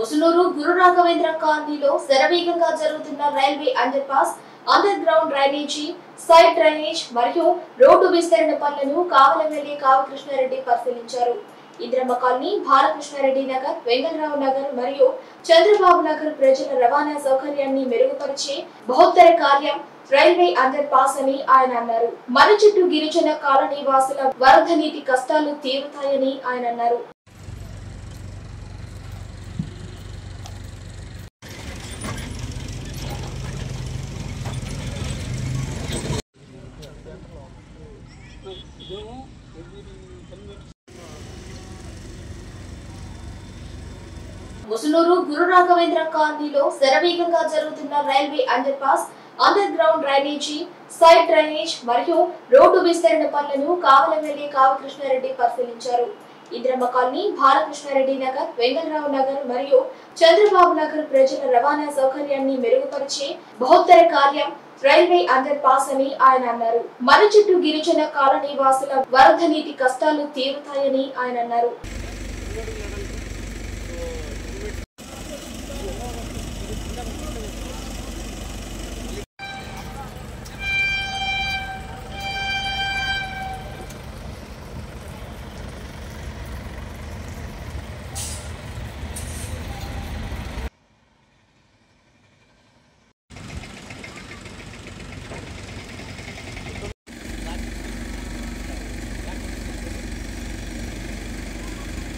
ముసునూరు గురు రాఘవేంద్ర కాలనీలో శరవేగంగా జరుగుతున్న railway underpass underground drainage side drainage మరియు రోడ్డు విస్తరణ పనులను కావల ఎమ్మెల్యే కావకృష్ణారెడ్డి పరిశీలించారు ఇంద్రమ్మ కాలనీ బాలకృష్ణారెడ్డి నగర్ వెంగళరావు నగర్ మరియు చంద్రబాబు నగర్ ప్రజల రవాణా సౌకర్యాన్ని మెరుగుపరిచే బహుత్తర కార్యం రైల్వే అండర్ పాస్ అని ఆయన అన్నారు మన చుట్టూ గిరిజన కాలనీ వాసుల వరద నీటి కష్టాలు తీరుతాయని ఆయన అన్నారు ముసునూరు గురు రాఘవేంద్ర కాలనీలో శరవేగంగా జరుగుతున్న railway underpass underground drainage side drainage మరియు రోడ్డు విస్తరణ పనులను కావల ఎమ్మెల్యే కావకృష్ణారెడ్డి పరిశీలించారు ఇంద్రమ్మ కాలనీ బాలకృష్ణారెడ్డి నగర్ వెంగళరావు నగర్ మరియు చంద్రబాబు నగర్ ప్రజల రవాణా సౌకర్యాన్ని మెరుగుపరిచే బహుత్తర కార్యం రైల్వే అండర్ పాస్ అని ఆయన అన్నారు మన చుట్టూ గిరిజన కాలనీ వాసుల వరద నీటి కష్టాలు తీరుతాయని ఆయన అన్నారు